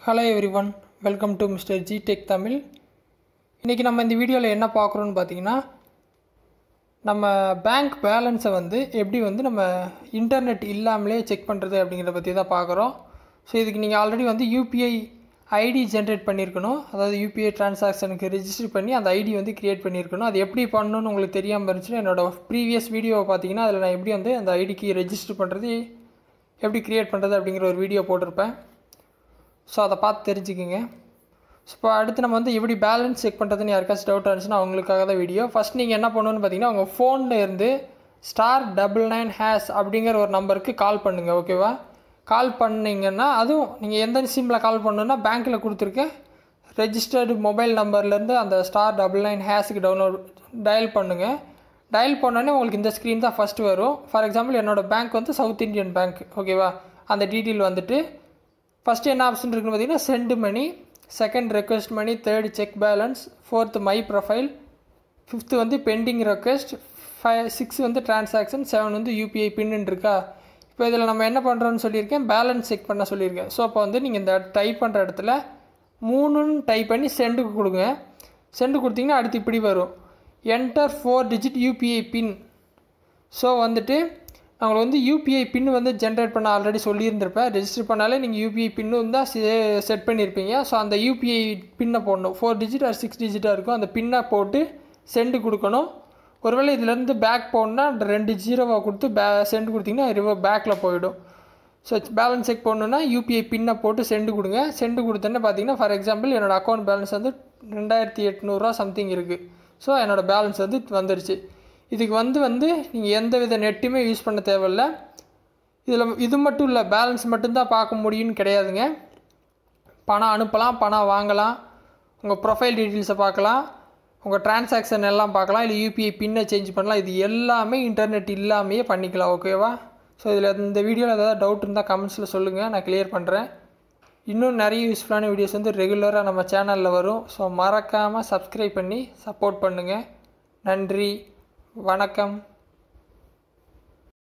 hello everyone welcome to mister G tech Tamil இன்றைக்கி நம்ம இந்த வீடியோவில் என்ன பார்க்குறோன்னு பார்த்தீங்கன்னா நம்ம பேங்க் பேலன்ஸை வந்து எப்படி வந்து நம்ம இன்டர்நெட் இல்லாமலே செக் பண்ணுறது அப்படிங்கிறத பற்றி தான் பார்க்குறோம் ஸோ இதுக்கு நீங்கள் ஆல்ரெடி வந்து யூபிஐ ஐடி ஜென்ரேட் பண்ணியிருக்கணும் அதாவது யூபிஐ டிரான்சாக்ஷனுக்கு ரெஜிஸ்டர் பண்ணி அந்த ஐடி வந்து க்ரியேட் பண்ணியிருக்கணும் அது எப்படி பண்ணணும்னு உங்களுக்கு தெரியாமல் இருந்துச்சுன்னா என்னோடய ப்ரீவியஸ் வீடியோவை பார்த்தீங்கன்னா அதில் நான் எப்படி வந்து அந்த ஐடிக்கு ரெஜிஸ்டர் பண்ணுறது எப்படி க்ரியேட் பண்ணுறது அப்படிங்கிற ஒரு வீடியோ போட்டிருப்பேன் ஸோ அதை பார்த்து தெரிஞ்சுக்குங்க ஸோ இப்போ அடுத்து நம்ம வந்து எப்படி பேலன்ஸ் செக் பண்ணுறதுன்னு யாருக்காச்சும் டவுட் இருந்துச்சுன்னா அவங்களுக்காக தான் வீடியோ ஃபஸ்ட் நீங்கள் என்ன பண்ணணும்னு பார்த்தீங்கன்னா உங்கள் ஃபோனில் இருந்து ஸ்டார் டபுள் நைன் ஹேஷ் அப்படிங்கிற ஒரு நம்பருக்கு கால் பண்ணுங்கள் ஓகேவா கால் பண்ணிங்கன்னா அதுவும் நீங்கள் எந்த சிம்மில் கால் பண்ணணுன்னா பேங்க்கில் கொடுத்துருக்க ரெஜிஸ்டர்டு மொபைல் நம்பர்லேருந்து அந்த ஸ்டார் டபுள் நைன் ஹேஷுக்கு டவுன்லோட் டயல் பண்ணுங்கள் டயல் பண்ணோடனே உங்களுக்கு இந்த ஸ்க்ரீன் தான் ஃபஸ்ட்டு வரும் ஃபார் எக்ஸாம்பிள் என்னோடய பேங்க் வந்து சவுத் இந்தியன் பேங்க் ஓகேவா அந்த டீட்டெயில் வந்துட்டு ஃபஸ்ட்டு என்ன ஆப்ஷன் இருக்குன்னு பார்த்தீங்கன்னா send money second request money third check balance fourth my profile fifth வந்து பெண்டிங் ரெக்வெஸ்ட் ஃபைவ் சிக்ஸ் வந்து டிரான்சாக்ஷன் செவன் வந்து யூபிஐ பின்னு இருக்கா இப்போ இதில் நம்ம என்ன பண்ணுறோன்னு சொல்லியிருக்கேன் பேலன்ஸ் செக் பண்ண சொல்லியிருக்கேன் ஸோ அப்போ வந்து நீங்கள் இந்த டைப் பண்ணுற இடத்துல மூணுன்னு டைப் பண்ணி சென்டுக்கு கொடுங்க சென்டு கொடுத்தீங்கன்னா அடுத்து இப்படி வரும் enter four digit UPI PIN so வந்துட்டு அவங்களுக்கு வந்து யூபிஐ பின் வந்து ஜென்ரேட் பண்ண ஆல்ரெடி சொல்லியிருந்திருப்பேன் ரெஜிஸ்டர் பண்ணாலே நீங்கள் யூபிஐ பின்னு தான் செட் பண்ணியிருப்பீங்க ஸோ அந்த யூபிஐ பின்னை போடணும் ஃபோர் டிஜிட் ஆர் சிக்ஸ் டிஜிட்டாக இருக்கும் அந்த பின்னை போட்டு சென்டு கொடுக்கணும் ஒருவேளை இதுலேருந்து பேக் போகணுன்னா ரெண்டு ஜீரோவாக கொடுத்து பே சென்டு கொடுத்தீங்கன்னா ரிவர் பேக்கில் போயிடும் ஸோ பேலன்ஸ் செக் பண்ணணுன்னா யூபிஐ பின்னை போட்டு சென்டு கொடுங்க சென்டு கொடுத்தோன்னே பார்த்தீங்கன்னா ஃபார் எக்ஸாம்பிள் என்னோடய அக்கௌண்ட் பேலன்ஸ் வந்து ரெண்டாயிரத்தி எட்நூறுரூவா சம்திங் இருக்குது ஸோ என்னோடய பேலன்ஸ் வந்து வந்துருச்சு இதுக்கு வந்து வந்து நீங்கள் எந்த வித நெட்டுமே யூஸ் பண்ண தேவையில்ல இதில் இது மட்டும் இல்லை பேலன்ஸ் மட்டும்தான் பார்க்க முடியும்னு கிடையாதுங்க பணம் அனுப்பலாம் பணம் வாங்கலாம் உங்கள் ப்ரொஃபைல் டீட்டெயில்ஸை பார்க்கலாம் உங்கள் டிரான்சாக்ஷன் எல்லாம் பார்க்கலாம் இல்லை யூபிஐ பின்னை சேஞ்ச் பண்ணலாம் இது எல்லாமே இன்டர்நெட் இல்லாமையே பண்ணிக்கலாம் ஓகேவா ஸோ இதில் இந்த வீடியோவில் ஏதாவது டவுட் இருந்தால் கமெண்ட்ஸில் சொல்லுங்கள் நான் கிளியர் பண்ணுறேன் இன்னும் நிறைய யூஸ்ஃபுல்லான வீடியோஸ் வந்து ரெகுலராக நம்ம சேனலில் வரும் ஸோ மறக்காமல் சப்ஸ்கிரைப் பண்ணி சப்போர்ட் பண்ணுங்கள் நன்றி வணக்கம்